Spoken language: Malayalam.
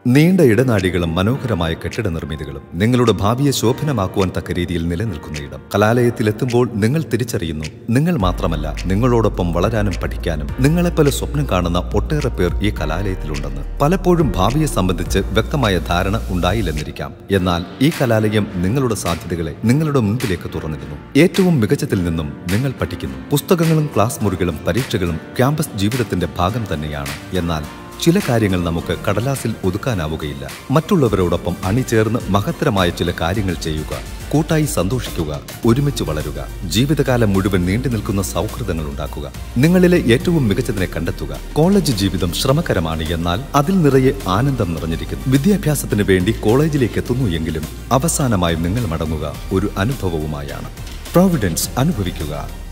നീണ്ട ഇടനാഴികളും മനോഹരമായ കെട്ടിട നിർമ്മിതികളും നിങ്ങളുടെ ഭാവിയെ ശോഭനമാക്കുവാൻ തക്ക രീതിയിൽ നിലനിൽക്കുന്ന ഇടം കലാലയത്തിലെത്തുമ്പോൾ നിങ്ങൾ തിരിച്ചറിയുന്നു നിങ്ങൾ മാത്രമല്ല നിങ്ങളോടൊപ്പം വളരാനും പഠിക്കാനും നിങ്ങളെപ്പോലെ സ്വപ്നം കാണുന്ന ഒട്ടേറെ പേർ ഈ കലാലയത്തിലുണ്ടെന്ന് പലപ്പോഴും ഭാവിയെ സംബന്ധിച്ച് വ്യക്തമായ ധാരണ ഉണ്ടായില്ലെന്നിരിക്കാം എന്നാൽ ഈ കലാലയം നിങ്ങളുടെ സാധ്യതകളെ നിങ്ങളുടെ മുൻപിലേക്ക് തുറന്നിരുന്നു ഏറ്റവും മികച്ചതിൽ നിന്നും നിങ്ങൾ പഠിക്കുന്നു പുസ്തകങ്ങളും ക്ലാസ് മുറികളും പരീക്ഷകളും ക്യാമ്പസ് ജീവിതത്തിന്റെ ഭാഗം തന്നെയാണ് എന്നാൽ ചില കാര്യങ്ങൾ നമുക്ക് കടലാസിൽ ഒതുക്കാനാവുകയില്ല മറ്റുള്ളവരോടൊപ്പം അണിചേർന്ന് മഹത്തരമായ ചില കാര്യങ്ങൾ ചെയ്യുക കൂട്ടായി സന്തോഷിക്കുക ഒരുമിച്ച് വളരുക ജീവിതകാലം മുഴുവൻ നീണ്ടു നിൽക്കുന്ന സൗഹൃദങ്ങൾ ഉണ്ടാക്കുക നിങ്ങളിലെ ഏറ്റവും മികച്ചതിനെ കണ്ടെത്തുക കോളേജ് ജീവിതം ശ്രമകരമാണ് എന്നാൽ അതിൽ നിറയെ ആനന്ദം നിറഞ്ഞിരിക്കുന്നു വിദ്യാഭ്യാസത്തിന് വേണ്ടി കോളേജിലേക്ക് എത്തുന്നു എങ്കിലും അവസാനമായി നിങ്ങൾ മടങ്ങുക ഒരു അനുഭവവുമായാണ് പ്രോവിഡൻസ് അനുഭവിക്കുക